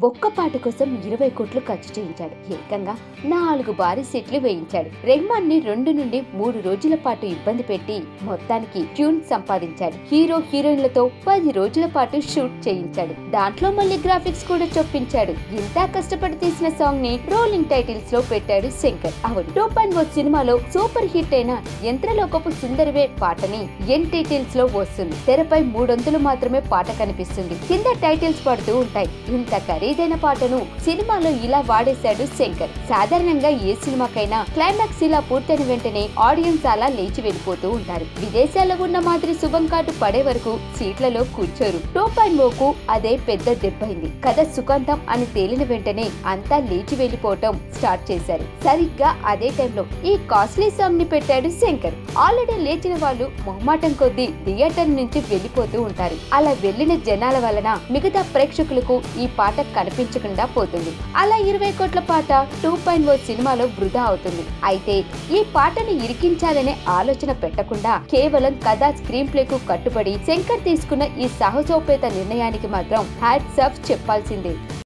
ఒక్క పాట కోసం ఇరవై కోట్లు ఖర్చు చేయించాడు ఏకంగా నాలుగు భారీ సెట్లు వేయించాడు రెహమాన్ ని రెండు నుండి మూడు రోజుల పాటు ఇబ్బంది పెట్టి మొత్తానికి ట్యూన్ సంపాదించాడు హీరో హీరోయిన్లతో పది రోజుల పాటు షూట్ చేయించాడు దాంట్లో మళ్ళీ గ్రాఫిక్స్ కూడా చొప్పించాడు ఇంత కష్టపడి తీసిన సాంగ్ ని రోలింగ్ టైటిల్స్ లో పెట్టాడు శంకర్ అవును టూ పాయింట్ ఓ సినిమాలో సూపర్ హిట్ అయిన యంత్రలోకపు సుందరివే పాటని ఎన్ టైటిల్స్ లో వస్తుంది తెరపై మూడొంతులు మాత్రమే పాట కనిపిస్తుంది కింద టైటిల్స్ పడుతూ ఉంటాయి ఇంత ఖరీదైన పాటను సినిమాలో ఇలా వాడేశాడు శంకర్ సాధారణంగా ఏ సినిమాకైనా క్లైమాక్స్ ఇలా పూర్తయిన వెంటనే ఆడియన్స్ అలా లేచి వెళ్ళిపోతూ ఉంటారు విదేశాల్లో ఉన్న మాదిరి శుభం కార్డు పడే వరకు సీట్లలో కూర్చోరు టూ పాయింట్ ఓకు అదే పెద్ద దెబ్బైంది కథ సుఖాంతం అని తేలిన వెంటనే అంతా లేచి వెళ్ళిపోవటం స్టార్ట్ చేశారు సరిగ్గా అదే టైంలో ఈ కాస్ట్లీ సాంగ్ ని పెట్టాడు శంకర్ ఆల్రెడీ లేచిన వాళ్ళు మొహమాటం కొద్దీ థియేటర్ నుంచి వెళ్ళిపోతూ ఉంటారు అలా వెళ్ళిన జనాల వలన మిగతా ప్రేక్షకులకు ఈ పాట కనిపించకుండా పోతుంది అలా ఇరవై కోట్ల పాట టూ పాయింట్ ఓ సినిమాలో వృధా అవుతుంది అయితే ఈ పాటను ఇరికించాలనే ఆలోచన పెట్టకుండా కేవలం కథ స్క్రీన్ ప్లే కు కట్టుబడి శంకర్ తీసుకున్న ఈ సాహసోపేత నిర్ణయానికి మాత్రం హ్యాట్స్ ఆఫ్ చెప్పాల్సిందే